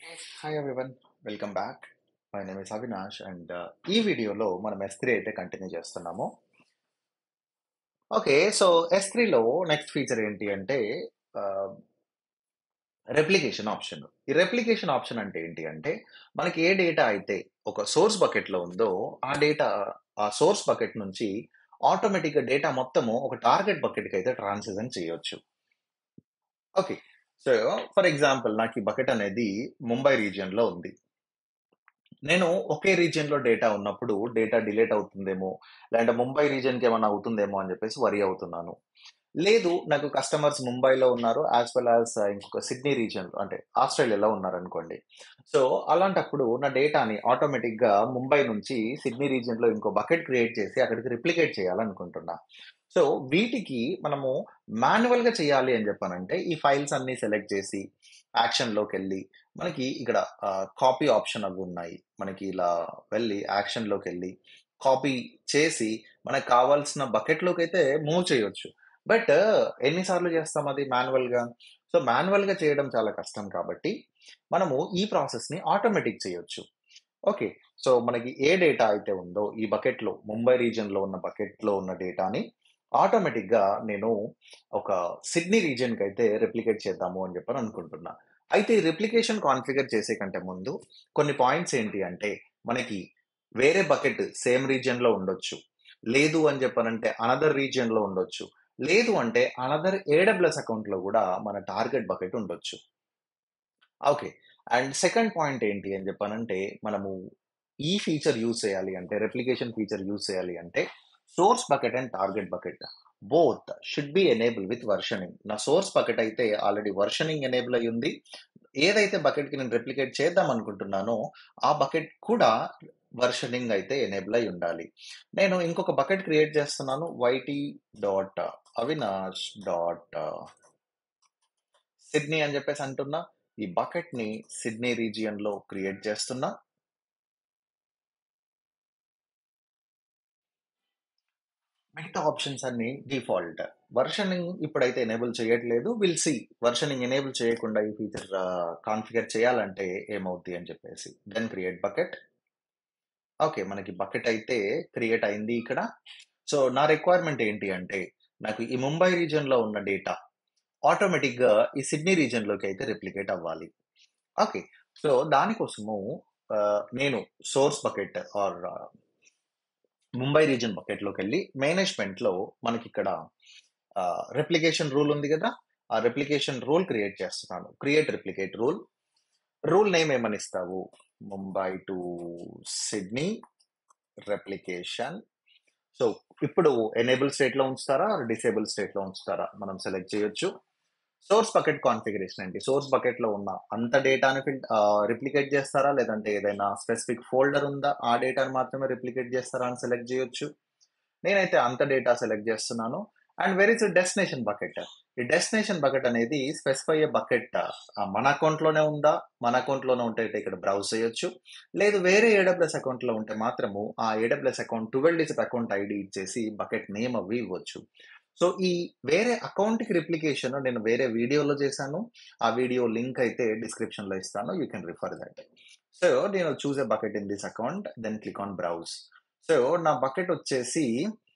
hi everyone welcome back my name is Avinash and ఈ వీడియోలో మనం ఎస్ త్రీ అయితే కంటిన్యూ చేస్తున్నాము ఓకే సో ఎస్ త్రీలో నెక్స్ట్ ఫీచర్ ఏంటి అంటే రెప్లికేషన్ ఆప్షన్ ఈ రెప్లికేషన్ ఆప్షన్ అంటే ఏంటి అంటే మనకి ఏ డేటా అయితే ఒక సోర్స్ బకెట్లో ఉందో ఆ డేటా ఆ సోర్స్ బకెట్ నుంచి ఆటోమేటిక్గా డేటా మొత్తము ఒక టార్గెట్ బకెట్కి అయితే ట్రాన్సిజన్ చేయొచ్చు ఓకే సో ఫర్ ఎగ్జాంపుల్ నాకు ఈ బకెట్ అనేది ముంబై రీజియన్లో ఉంది నేను ఒకే రీజియన్లో డేటా ఉన్నప్పుడు డేటా డిలేట్ అవుతుందేమో లేదంటే ముంబై రీజియన్కి ఏమైనా అవుతుందేమో అని చెప్పేసి వరి అవుతున్నాను లేదు నాకు కస్టమర్స్ ముంబైలో ఉన్నారు యాజ్ వెల్ యాజ్ ఇంకొక సిడ్నీ రీజియన్లో అంటే ఆస్ట్రేలియాలో ఉన్నారు అనుకోండి సో అలాంటప్పుడు నా డేటాని ఆటోమేటిక్గా ముంబై నుంచి సిడ్నీ రీజియన్లో ఇంకో బకెట్ క్రియేట్ చేసి అక్కడికి రిప్లికేట్ చేయాలనుకుంటున్నా సో వీటికి మనము మాన్యువల్గా చేయాలి అని చెప్పానంటే ఈ ఫైల్స్ అన్ని సెలెక్ట్ చేసి యాక్షన్లోకి వెళ్ళి మనకి ఇక్కడ కాపీ ఆప్షన్ అవి ఉన్నాయి మనకి ఇలా వెళ్ళి యాక్షన్లోకి వెళ్ళి కాపీ చేసి మనకు కావాల్సిన బకెట్లోకి అయితే మూవ్ చేయొచ్చు బట్ ఎన్నిసార్లు చేస్తాం అది మాన్యువల్గా సో మాన్యువల్గా చేయడం చాలా కష్టం కాబట్టి మనము ఈ ప్రాసెస్ని ఆటోమేటిక్ చేయొచ్చు ఓకే సో మనకి ఏ డేటా అయితే ఉందో ఈ బకెట్లో ముంబై రీజియన్లో ఉన్న బకెట్లో ఉన్న డేటాని ఆటోమేటిక్గా నేను ఒక సిడ్నీ రీజియన్కి అయితే రెప్లికేట్ చేద్దాము అని చెప్పని అనుకుంటున్నా అయితే ఈ రిప్లికేషన్ కాన్ఫిగర్ చేసే కంటే ముందు కొన్ని పాయింట్స్ ఏంటి అంటే మనకి వేరే బకెట్ సేమ్ రీజియన్లో ఉండొచ్చు లేదు అని చెప్పనంటే అనదర్ రీజియన్లో ఉండొచ్చు లేదు అంటే అనదర్ ఏడబ్ల్యూఎస్ అకౌంట్లో కూడా మన టార్గెట్ బకెట్ ఉండొచ్చు ఓకే అండ్ సెకండ్ పాయింట్ ఏంటి అని చెప్పానంటే మనము ఈ ఫీచర్ యూజ్ చేయాలి అంటే రెప్లికేషన్ ఫీచర్ యూజ్ చేయాలి అంటే source bucket and target bucket both should be enable with versioning నా సోర్స్ బకెట్ అయితే ఆల్రెడీ వర్షనింగ్ ఎనేబుల్ అయి ఉంది ఏదైతే బకెట్కి నేను రెప్లికేట్ చేద్దాం అనుకుంటున్నానో ఆ బకెట్ కూడా వర్షనింగ్ అయితే ఎనేబుల్ అయి ఉండాలి నేను ఇంకొక బకెట్ క్రియేట్ చేస్తున్నాను YT dot Avinash dot Sydney అని చెప్పేసి అంటున్నా ఈ బకెట్ని సిడ్నీ రీజియన్లో క్రియేట్ చేస్తున్నా మిగతా ఆప్షన్స్ అన్ని డిఫాల్ట్ వర్షనింగ్ ఇప్పుడైతే ఎనేబుల్ చేయట్లేదు విల్ సి వర్షనింగ్ ఎనేబుల్ చేయకుండా ఈ ఫీచర్ కాన్ఫిగర్ చేయాలంటే ఏమవుద్ది అని చెప్పేసి దెన్ క్రియేట్ బకెట్ ఓకే మనకి బకెట్ అయితే క్రియేట్ అయింది ఇక్కడ సో నా రిక్వైర్మెంట్ ఏంటి అంటే నాకు ఈ ముంబై రీజియన్లో ఉన్న డేటా ఆటోమేటిక్గా ఈ సిడ్నీ రీజియన్లోకి అయితే రిప్లికేట్ అవ్వాలి ఓకే సో దానికోసము నేను source bucket or Mumbai region బకెట్లోకి వెళ్ళి మేనేజ్మెంట్లో మనకి ఇక్కడ రెప్లికేషన్ రూల్ ఉంది కదా ఆ రెప్లికేషన్ రూల్ క్రియేట్ చేస్తున్నాను create replicate rule rule name ఏమని ఇస్తావు Mumbai to Sydney replication so ఇప్పుడు ఎనేబుల్ స్టేట్లో ఉంచుతారా డిసేబుల్ స్టేట్లో ఉంచుతారా మనం సెలెక్ట్ చేయొచ్చు సోర్స్ బకెట్ కాన్ఫిగరేషన్ అండి సోర్స్ బకెట్లో ఉన్న అంత డేటాని రిప్లికేట్ చేస్తారా లేదంటే ఏదైనా స్పెసిఫిక్ ఫోల్డర్ ఉందా ఆ డేటాని మాత్రమే రిప్లికేట్ చేస్తారా అని సెలెక్ట్ చేయొచ్చు నేనైతే అంత డేటా సెలెక్ట్ చేస్తున్నాను and where is destination bucket ఈ డెస్టినేషన్ బకెట్ అనేది స్పెసిఫై అయ్యే బకెట్ మన అకౌంట్లోనే ఉందా మన అకౌంట్లోనే ఉంటే ఇక్కడ బ్రౌజ్ చేయొచ్చు లేదు వేరే ఏడబ్ల్యూఎస్ అకౌంట్లో ఉంటే మాత్రము ఆ AWS account twelve digit account ID ఇచ్చేసి బకెట్ నేమ్ అవి ఇవ్వచ్చు సో ఈ వేరే అకౌంట్కి రిప్లికేషన్ నేను వేరే వీడియోలో చేశాను ఆ వీడియో లింక్ అయితే డిస్క్రిప్షన్లో ఇస్తాను you can refer that so నేను choose a bucket in this account then click on browse so నా బకెట్ వచ్చేసి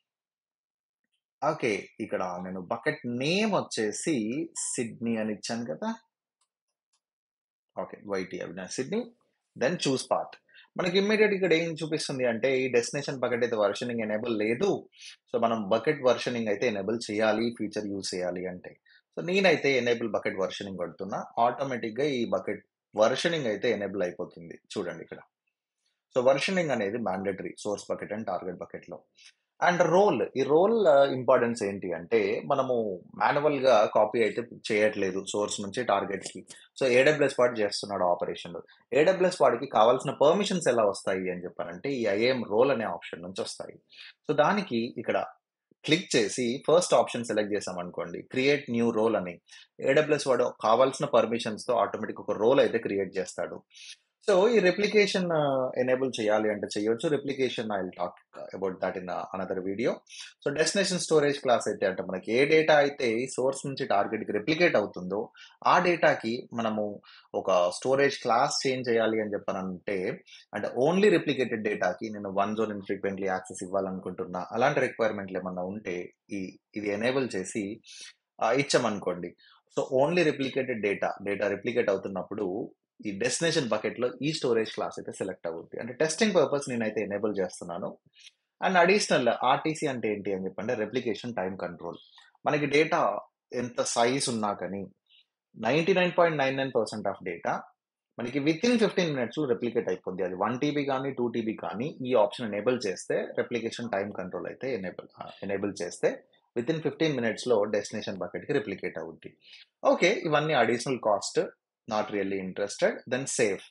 ఓకే ఇక్కడ నేను బకెట్ నేమ్ వచ్చేసి సిడ్నీ అని ఇచ్చాను కదా okay YT Avinash Sydney then choose path మనకి ఇమ్మీడియట్ ఇక్కడ ఏం చూపిస్తుంది అంటే ఈ డెస్టినేషన్ బకెట్ అయితే వర్షనింగ్ ఎనేబుల్ లేదు సో మనం బకెట్ వర్షనింగ్ అయితే ఎనేబుల్ చేయాలి ఫీచర్ యూజ్ చేయాలి అంటే సో నేనైతే ఎనేబుల్ బకెట్ వర్షనింగ్ కొడుతున్నా ఆటోమేటిక్గా ఈ బకెట్ వర్షనింగ్ అయితే ఎనేబుల్ అయిపోతుంది చూడండి ఇక్కడ సో వర్షనింగ్ అనేది mandatory source bucket and target బకెట్లో అండ్ రోల్ ఈ రోల్ ఇంపార్టెన్స్ ఏంటి అంటే మనము మాన్యువల్గా కాపీ అయితే చేయట్లేదు సోర్స్ నుంచి టార్గెట్కి సో ఏడబ్ల్యూఎస్ వాడు చేస్తున్నాడు ఆపరేషన్ ఏడబ్ల్యూఎస్ వాడికి కావాల్సిన పర్మిషన్స్ ఎలా వస్తాయి అని చెప్పారంటే ఈ ఐఏఎం రోల్ అనే ఆప్షన్ నుంచి వస్తాయి సో దానికి ఇక్కడ క్లిక్ చేసి ఫస్ట్ ఆప్షన్ సెలెక్ట్ చేసాం అనుకోండి క్రియేట్ న్యూ రోల్ అని ఏడబ్ల్యూఎస్ వాడు కావాల్సిన పర్మిషన్స్తో ఆటోమేటిక్ ఒక రోల్ అయితే క్రియేట్ చేస్తాడు సో ఈ రెప్లికేషన్ ఎనేబుల్ చేయాలి అంటే చేయొచ్చు replication I will talk about that in another video so destination storage class అయితే అంటే మనకి ఏ డేటా అయితే ఈ సోర్స్ నుంచి టార్గెట్కి రెప్లికేట్ అవుతుందో ఆ డేటాకి మనము ఒక స్టోరేజ్ క్లాస్ చేంజ్ చేయాలి అని చెప్పానంటే అంటే ఓన్లీ రెప్లికేటెడ్ డేటాకి నేను one zone infrequently access ఇవ్వాలనుకుంటున్నా అలాంటి రిక్వైర్మెంట్లు ఏమన్నా ఉంటే ఈ ఇది ఎనేబుల్ చేసి ఆ, ఇచ్చామనుకోండి so only replicated data data replicate అవుతున్నప్పుడు ఈ డెస్టినేషన్ బకెట్లో ఈ స్టోరేజ్ క్లాస్ అయితే సెలెక్ట్ అవుద్ది అంటే టెస్టింగ్ పర్పస్ నేనైతే ఎనేబుల్ చేస్తున్నాను అండ్ అడిషనల్ ఆర్టీసీ అంటే ఏంటి అని చెప్పంటే రెప్లికేషన్ టైం కంట్రోల్ మనకి డేటా ఎంత సైజ్ ఉన్నా కానీ ninety nine point nine nine percent of data మనకి విత్ ఇన్ ఫిఫ్టీన్ మినిట్స్లో రెప్లికేట్ అయిపోద్ది అది వన్ టీబీ కానీ టూ టీబీ కానీ ఈ ఆప్షన్ ఎనేబుల్ చేస్తే రెప్లికేషన్ టైం కంట్రోల్ అయితే ఎనేబుల్ ఎనేబుల్ చేస్తే విత్ ఇన్ ఫిఫ్టీన్ మినిట్స్లో డెస్టినేషన్ బకెట్కి రిప్లికేట్ అవుద్ది ఓకే ఇవన్నీ additional cost not really interested then save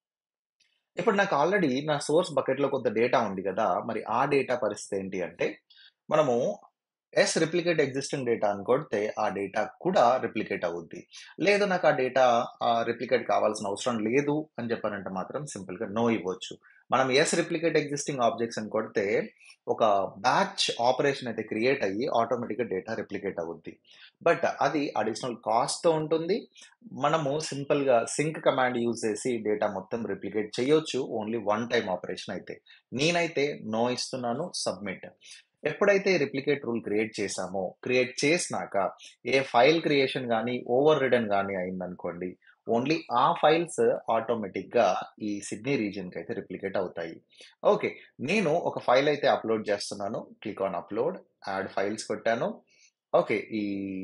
ఇప్పుడు నాకు ఆల్రెడీ నా సోర్స్ బకెట్లో కొంత డేటా ఉంది కదా మరి ఆ డేటా పరిస్థితి ఏంటి అంటే మనము ఎస్ రిప్లికేట్ ఎగ్జిస్టింగ్ డేటా అని కొడితే ఆ డేటా కూడా రిప్లికేట్ అవుద్ది లేదు నాకు ఆ డేటా రిప్లికేట్ కావాల్సిన అవసరం లేదు అని చెప్పారంటే మాత్రం సింపుల్గా నో ఇవ్వచ్చు మనం ఎస్ రిప్లికేట్ ఎగ్జిస్టింగ్ ఆబ్జెక్ట్స్ అని కొడితే ఒక బ్యాచ్ ఆపరేషన్ అయితే క్రియేట్ అయ్యి ఆటోమేటిక్గా డేటా రిప్లికేట్ అవుద్ది బట్ అది అడిషనల్ కాస్ట్తో ఉంటుంది మనము సింపుల్గా సింక్ కమాండ్ యూజ్ చేసి డేటా మొత్తం రిప్లికేట్ చేయొచ్చు ఓన్లీ వన్ టైం ఆపరేషన్ అయితే నేనైతే నో ఇస్తున్నాను సబ్మిట్ ఎప్పుడైతే రిప్లికేట్ రూల్ క్రియేట్ చేసామో క్రియేట్ చేసినాక ఏ ఫైల్ క్రియేషన్ కానీ ఓవర్ రిడన్ కానీ అయిందనుకోండి ఓన్లీ ఆ ఫైల్స్ ఆటోమేటిక్గా ఈ సిడ్నీ రీజియన్కి అయితే రిప్లికేట్ అవుతాయి ఓకే నేను ఒక ఫైల్ అయితే అప్లోడ్ చేస్తున్నాను click on upload add files కొట్టాను ఓకే ఈ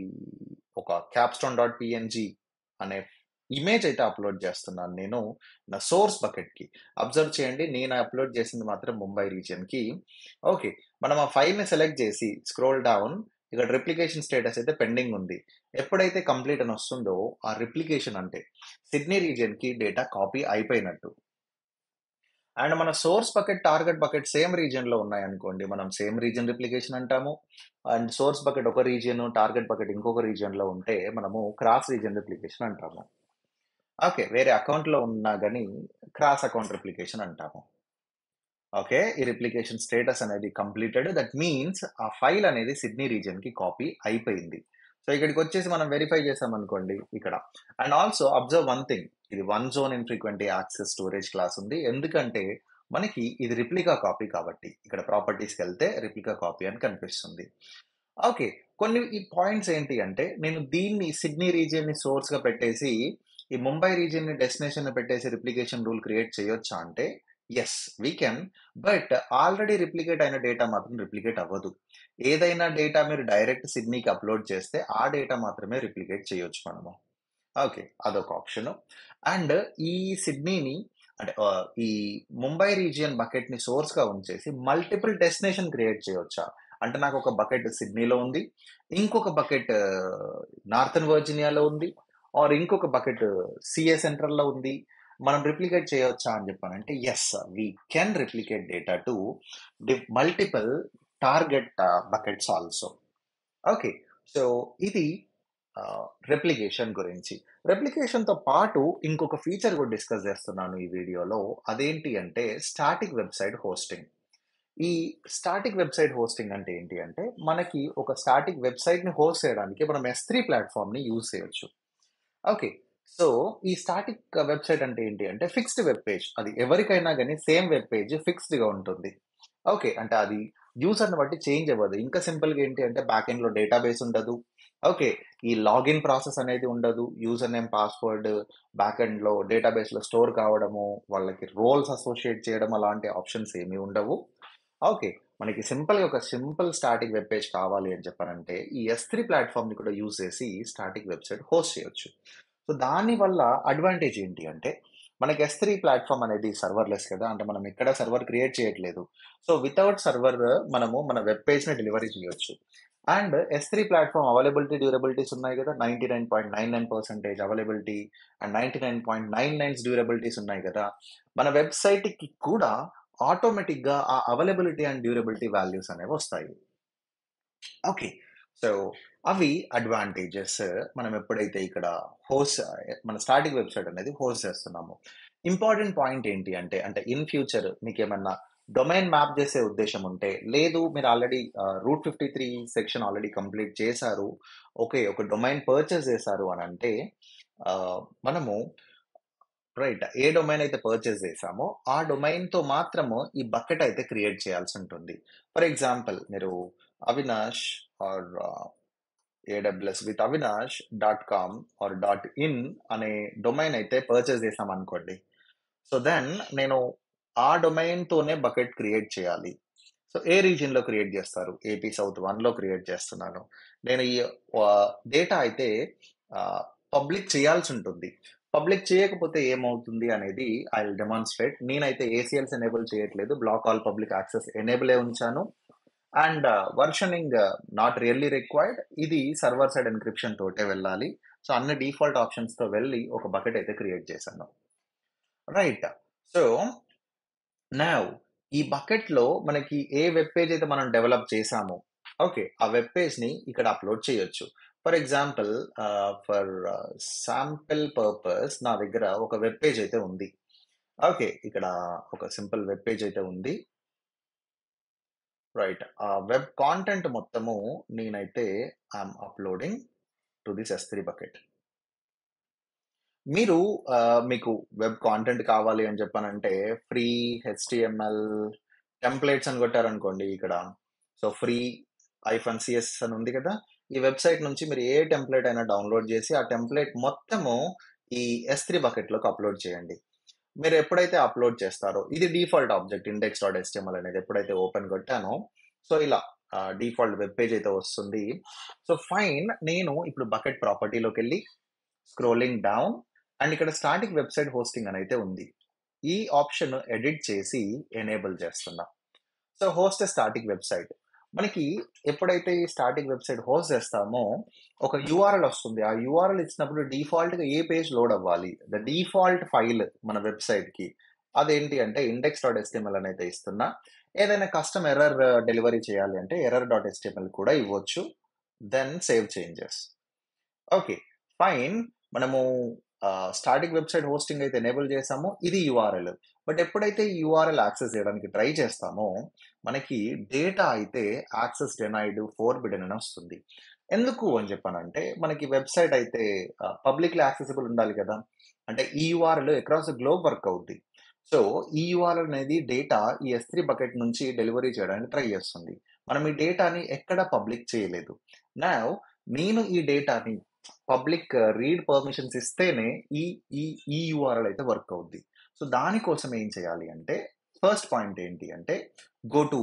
ఒక క్యాప్స్టోన్ డాట్ పిఎన్జి అనే ఇమేజ్ అయితే అప్లోడ్ చేస్తున్నాను నేను నా సోర్స్ బకెట్కి అబ్జర్వ్ చేయండి నేను అప్లోడ్ చేసింది మాత్రం ముంబై రీజియన్కి ఓకే మనం ఆ ఫైల్ని సెలెక్ట్ చేసి స్క్రోల్ డౌన్ ఇక్కడ రిప్లికేషన్ స్టేటస్ అయితే పెండింగ్ ఉంది ఎప్పుడైతే కంప్లీట్ అని వస్తుందో ఆ రిప్లికేషన్ అంటే సిడ్నీ రీజియన్కి డేటా కాపీ అయిపోయినట్టు అండ్ మన source bucket target bucket same రీజియన్లో ఉన్నాయనుకోండి మనం సేమ్ రీజియన్ రిప్లికేషన్ అంటాము అండ్ సోర్స్ బకెట్ ఒక రీజియన్ టార్గెట్ బకెట్ ఇంకొక రీజియన్లో ఉంటే మనము క్రాస్ రీజియన్ రిప్లికేషన్ అంటాము ఓకే వేరే అకౌంట్లో ఉన్నా కానీ క్రాస్ అకౌంట్ రిప్లికేషన్ అంటాము ఓకే ఈ రిప్లికేషన్ స్టేటస్ అనేది కంప్లీటెడ్ దట్ మీన్స్ ఆ ఫైల్ అనేది సిడ్నీ రీజియన్కి కాపీ అయిపోయింది సో ఇక్కడికి వచ్చేసి మనం వెరిఫై చేసామనుకోండి ఇక్కడ and also observe one thing ఇది one zone infrequent access storage class ఉంది ఎందుకంటే మనకి ఇది రిప్లికా కాపీ కాబట్టి ఇక్కడ ప్రాపర్టీస్కి వెళ్తే రిప్లికా కాపీ అని కనిపిస్తుంది ఓకే కొన్ని ఈ పాయింట్స్ ఏంటి అంటే నేను దీన్ని సిడ్నీ రీజియన్ని సోర్స్గా పెట్టేసి ఈ ముంబై రీజియన్ని డెస్టినేషన్ పెట్టేసి రిప్లికేషన్ రూల్ క్రియేట్ చేయొచ్చా అంటే yes we can but already replicate అయిన డేటా మాత్రం రిప్లికేట్ అవ్వదు ఏదైనా డేటా మీరు డైరెక్ట్ సిడ్నీకి అప్లోడ్ చేస్తే ఆ డేటా మాత్రమే రిప్లికేట్ చేయొచ్చు మనము ఓకే అదొక ఆప్షన్ అండ్ ఈ సిడ్నీని అంటే ఆ, ఈ ముంబై రీజియన్ బకెట్ని సోర్స్గా ఉంచేసి మల్టిపుల్ డెస్టినేషన్ క్రియేట్ చేయొచ్చా అంటే నాకు ఒక బకెట్ సిడ్నీలో ఉంది ఇంకొక బకెట్ నార్థన్ వర్జీనియాలో ఉంది ఆర్ ఇంకొక బకెట్ సిఏ సెంట్రల్లో ఉంది మనం రిప్లికేట్ చేయొచ్చా అని చెప్పానంటే yes we can replicate data to multiple target buckets also okay so ఇది రెప్లికేషన్ గురించి రెప్లికేషన్తో పాటు ఇంకొక ఫీచర్ కూడా డిస్కస్ చేస్తున్నాను ఈ వీడియోలో అదేంటి అంటే స్టాటిక్ వెబ్సైట్ హోస్టింగ్ ఈ స్టాటిక్ వెబ్సైట్ హోస్టింగ్ అంటే ఏంటి అంటే మనకి ఒక స్టాటిక్ వెబ్సైట్ని హోస్ట్ చేయడానికి మనం ఎస్ త్రీ ప్లాట్ఫామ్ని యూజ్ చేయొచ్చు ఓకే సో ఈ స్టాటిక్ వెబ్సైట్ అంటే ఏంటి అంటే ఫిక్స్డ్ వెబ్ పేజ్ అది ఎవరికైనా కానీ సేమ్ వెబ్ పేజ్ ఫిక్స్డ్గా ఉంటుంది ఓకే అంటే అది యూజర్ని బట్టి చేంజ్ అవ్వదు ఇంకా సింపుల్గా ఏంటి అంటే బ్యాక్ ఎండ్లో డేటాబేస్ ఉండదు ఓకే ఈ లాగిన్ ప్రాసెస్ అనేది ఉండదు యూజర్ నేమ్ పాస్వర్డ్ బ్యాక్ ఎండ్లో డేటాబేస్లో స్టోర్ కావడము వాళ్ళకి రోల్స్ అసోసియేట్ చేయడం అలాంటి ఆప్షన్స్ ఏమీ ఉండవు ఓకే మనకి సింపుల్గా ఒక సింపుల్ స్టాటిక్ వెబ్ పేజ్ కావాలి అని చెప్పారంటే ఈ ఎస్ త్రీ ప్లాట్ఫామ్ని కూడా యూజ్ చేసి స్టాటిక్ వెబ్సైట్ హోస్ట్ చేయొచ్చు సో దానివల్ల అడ్వాంటేజ్ ఏంటి అంటే మనకి ఎస్ త్రీ ప్లాట్ఫామ్ అనేది సర్వర్లెస్ కదా అంటే మనం ఎక్కడ సర్వర్ క్రియేట్ చేయట్లేదు సో వితౌట్ సర్వర్ మనము మన వెబ్ పేజ్ని డెలివరీ చేయొచ్చు and S three platform availability durabilities ఉన్నాయి కదా ninety nine point nine nine percentage availability and ninety nine point nine nines durabilities ఉన్నాయి కదా మన వెబ్సైట్కి కూడా ఆటోమేటిక్గా ఆ అవైలబిలిటీ అండ్ డ్యూరబిలిటీ వాల్యూస్ అనేవి వస్తాయి ఓకే సో అవి అడ్వాంటేజెస్ మనం ఎప్పుడైతే ఇక్కడ హోస్ట్ మన స్టార్టింగ్ వెబ్సైట్ అనేది హోస్ట్ చేస్తున్నాము ఇంపార్టెంట్ పాయింట్ ఏంటి అంటే అంటే ఇన్ ఫ్యూచర్ మీకు ఏమన్నా డొమైన్ మ్యాప్ చేసే ఉద్దేశం ఉంటే లేదు మీరు already route fifty three section already complete చేశారు ఓకే ఒక డొమైన్ పర్చేస్ చేశారు అని అంటే ఆ, మనము రైట్ ఏ డొమైన్ అయితే పర్చేస్ చేసామో ఆ డొమైన్ తో మాత్రము ఈ బకెట్ అయితే క్రియేట్ చేయాల్సి ఉంటుంది ఫర్ ఎగ్జాంపుల్ మీరు Avinash or AWS with Avinash dot com or dot in అనే డొమైన్ అయితే పర్చేస్ చేసాం అనుకోండి సో దెన్ నేను ఆ డొమైన్ తోనే బకెట్ క్రియేట్ చేయాలి సో ఏ రీజియన్ లో క్రియేట్ చేస్తారు ఏపీ సౌత్ వన్ లో క్రియేట్ చేస్తున్నాను నేను ఈ డేటా అయితే పబ్లిక్ చేయాల్సి ఉంటుంది పబ్లిక్ చేయకపోతే ఏమవుతుంది అనేది ఐ విల్ డెమాన్స్ట్రేట్ నేనైతే ఏసీఎల్స్ ఎనేబుల్ చేయట్లేదు బ్లాక్ ఆల్ పబ్లిక్ యాక్సెస్ ఎనేబులే ఉంచాను and versioning not really required ఇది సర్వర్ సైడ్ ఎన్క్రిప్షన్ తోటే వెళ్ళాలి సో అన్ని డిఫాల్ట్ ఆప్షన్స్ తో వెళ్ళి ఒక బకెట్ అయితే క్రియేట్ చేశాను రైట్ సో నవ్ ఈ బకెట్ లో మనకి ఏ వెబ్ పేజ్ అయితే మనం డెవలప్ చేసామో ఓకే ఆ వెబ్ పేజ్ ని ఇక్కడ అప్లోడ్ చేయొచ్చు for example for sample purpose నా దగ్గర ఒక వెబ్ పేజ్ అయితే ఉంది ఓకే ఇక్కడ ఒక సింపుల్ వెబ్ పేజ్ అయితే ఉంది రైట్ ఆ వెబ్ కాంటెంట్ మొత్తము నేనైతే I'm uploading to this S three bucket మీరు ఆ, మీకు వెబ్ కాంటెంట్ కావాలి అని చెప్పానంటే ఫ్రీ హెచ్టిఎంఎల్ టెంప్లెట్స్ అని కొట్టారనుకోండి ఇక్కడ సో ఫ్రీ ఐఫోన్ సిఎస్ అని ఉంది కదా ఈ వెబ్సైట్ నుంచి మీరు ఏ టెంప్లెట్ అయినా డౌన్లోడ్ చేసి ఆ టెంప్లెట్ మొత్తము ఈ ఎస్ త్రీ బకెట్లోకి అప్లోడ్ చేయండి మీరు ఎప్పుడైతే అప్లోడ్ చేస్తారో ఇది default object index dot html అనేది ఎప్పుడైతే ఓపెన్ కొట్టానో సో ఇలా డిఫాల్ట్ వెబ్ పేజ్ అయితే వస్తుంది సో ఫైన్ నేను ఇప్పుడు బకెట్ ప్రాపర్టీలోకి వెళ్ళి స్క్రోలింగ్ డౌన్ అండ్ ఇక్కడ స్టాటిక్ వెబ్సైట్ హోస్టింగ్ అని అయితే ఉంది ఈ ఆప్షన్ ఎడిట్ చేసి ఎనేబుల్ చేస్తున్నా సో హోస్ట్ స్టాటిక్ వెబ్సైట్ మనకి ఎప్పుడైతే ఈ స్టాటిక్ వెబ్సైట్ హోస్ట్ చేస్తామో ఒక యూఆర్ఎల్ వస్తుంది ఆ యూఆర్ఎల్ ఇచ్చినప్పుడు డిఫాల్ట్ గా ఏ పేజ్ లోడ్ అవ్వాలి ద డిఫాల్ట్ ఫైల్ మన వెబ్సైట్ కి అదేంటి అంటే ఇండెక్స్ డాట్ ఎస్టిఎంఎల్ అని అయితే ఇస్తున్నా ఏదైనా కస్టమ్ ఎర్రర్ డెలివరీ చేయాలి అంటే ఎర్రర్ డాట్ ఎస్టిఎంఎల్ కూడా ఇవ్వచ్చు then save changes okay fine మనము స్టాటిక్ వెబ్సైట్ హోస్టింగ్ అయితే ఎనేబుల్ చేసామో ఇది యూఆర్ఎల్ బట్ ఎప్పుడైతే యూఆర్ఎల్ యాక్సెస్ చేయడానికి ట్రై చేస్తామో మనకి డేటా అయితే యాక్సెస్ డెనైడ్ ఫోర్ బిడెన్ అని వస్తుంది ఎందుకు అని చెప్పానంటే మనకి వెబ్సైట్ అయితే పబ్లిక్లీ యాక్సెసిబుల్ ఉండాలి కదా అంటే ఈ యూఆర్ఎల్ అక్రాస్ గ్లోబ్ వర్క్ అవుద్ది సో ఈ యూఆర్ఎల్ అనేది డేటా ఈ ఎస్ త్రీ బకెట్ నుంచి డెలివరీ చేయడానికి ట్రై చేస్తుంది మనం ఈ డేటాని ఎక్కడ పబ్లిక్ చేయలేదు నా నేను ఈ డేటాని పబ్లిక్ రీడ్ పర్మిషన్స్ ఇస్తేనే ఈ ఈ ఈ యూఆర్ఎల్ అయితే వర్క్ అవుద్ది సో దానికోసం ఏం చేయాలి అంటే ఫస్ట్ పాయింట్ ఏంటి అంటే గో టు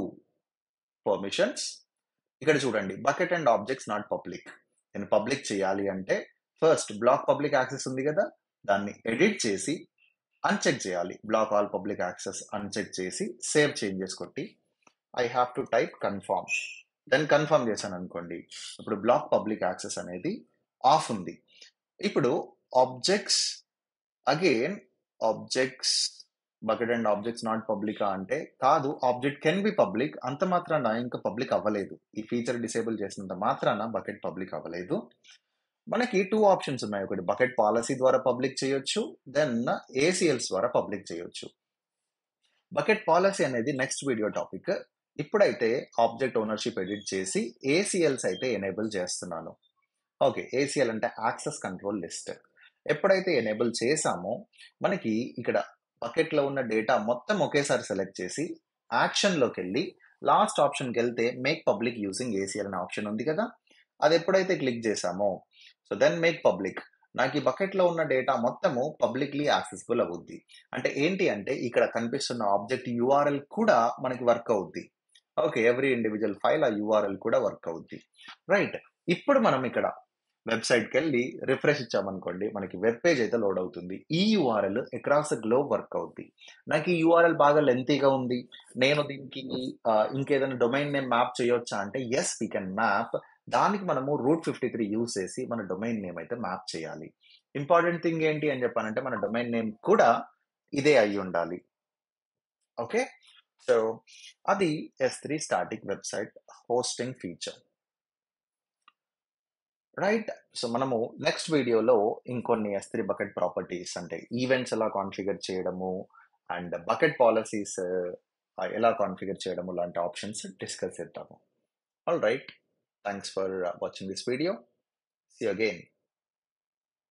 పర్మిషన్స్ ఇక్కడ చూడండి bucket and objects not public నేను పబ్లిక్ చేయాలి అంటే ఫస్ట్ బ్లాక్ పబ్లిక్ యాక్సెస్ ఉంది కదా దాన్ని ఎడిట్ చేసి అన్చెక్ చేయాలి block all public access uncheck చేసి సేవ్ చేంజెస్ కొట్టి I have to type confirm then confirm చేశాను అనుకోండి ఇప్పుడు బ్లాక్ పబ్లిక్ యాక్సెస్ అనేది ఆఫ్ ఉంది ఇప్పుడు objects again objects bucket and objects not పబ్లికా అంటే కాదు ఆబ్జెక్ట్ కెన్ బి పబ్లిక్ అంత మాత్రాన ఇంకా పబ్లిక్ అవ్వలేదు ఈ ఫీచర్ డిసేబుల్ చేసినంత మాత్రాన బకెట్ పబ్లిక్ అవ్వలేదు మనకి టూ ఆప్షన్స్ ఉన్నాయి ఒకటి బకెట్ పాలసీ ద్వారా పబ్లిక్ చేయొచ్చు దెన్ ఏసీఎల్స్ ద్వారా పబ్లిక్ చేయొచ్చు బకెట్ పాలసీ అనేది నెక్స్ట్ వీడియో టాపిక్ ఇప్పుడైతే ఆబ్జెక్ట్ ఓనర్షిప్ ఎడిట్ చేసి ఏసీఎల్స్ అయితే ఎనేబుల్ చేస్తున్నాను ఓకే ఏసీఎల్ అంటే యాక్సెస్ కంట్రోల్ లిస్ట్ ఎప్పుడైతే ఎనేబుల్ చేసామో మనకి ఇక్కడ బకెట్లో ఉన్న డేటా మొత్తం ఒకేసారి సెలెక్ట్ చేసి యాక్షన్లోకి వెళ్ళి లాస్ట్ ఆప్షన్కి వెళ్తే మేక్ పబ్లిక్ యూజింగ్ ఏసీఎల్ అనే ఆప్షన్ ఉంది కదా అది ఎప్పుడైతే క్లిక్ చేసామో సో దెన్ మేక్ పబ్లిక్ నాకు ఈ బకెట్లో ఉన్న డేటా మొత్తము పబ్లిక్లీ యాక్సెసిబుల్ అవుద్ది అంటే ఏంటి అంటే ఇక్కడ కనిపిస్తున్న ఆబ్జెక్ట్ యూఆర్ఎల్ కూడా మనకి వర్క్ అవుద్ది ఓకే ఎవ్రీ ఇండివిజువల్ ఫైల్ ఆ యూఆర్ఎల్ కూడా వర్క్ అవుద్ది రైట్ ఇప్పుడు మనం ఇక్కడ వెబ్సైట్కి వెళ్ళి రిఫ్రెష్ ఇచ్చామనుకోండి మనకి వెబ్ పేజ్ అయితే లోడ్ అవుతుంది ఈ URL across the globe work అవుద్ది నాకు ఈ యూఆర్ఎల్ బాగా లెంతీగా ఉంది నేను దీనికి ఆ, ఇంకేదైనా డొమైన్ నేమ్ మ్యాప్ చేయొచ్చా అంటే ఎస్ వీ కెన్ మ్యాప్ దానికి మనము రూట్ ఫిఫ్టీ త్రీ యూస్ చేసి మన డొమైన్ నేమ్ అయితే మ్యాప్ చేయాలి ఇంపార్టెంట్ థింగ్ ఏంటి అని చెప్పానంటే మన డొమైన్ నేమ్ కూడా ఇదే అయి ఉండాలి ఓకే సో అది S three static website hosting feature right so మనము నెక్స్ట్ వీడియోలో ఇంకొన్ని ఎస్3 బకెట్ ప్రాపర్టీస్ అంటే ఈవెంట్స్ ఎలా కాన్ఫిగర్ చేయడము అండ్ బకెట్ పాలసీస్ ఎలా కాన్ఫిగర్ చేయడము లాంటి ఆప్షన్స్ డిస్కస్ చేద్దాము all right thanks for watching this video see again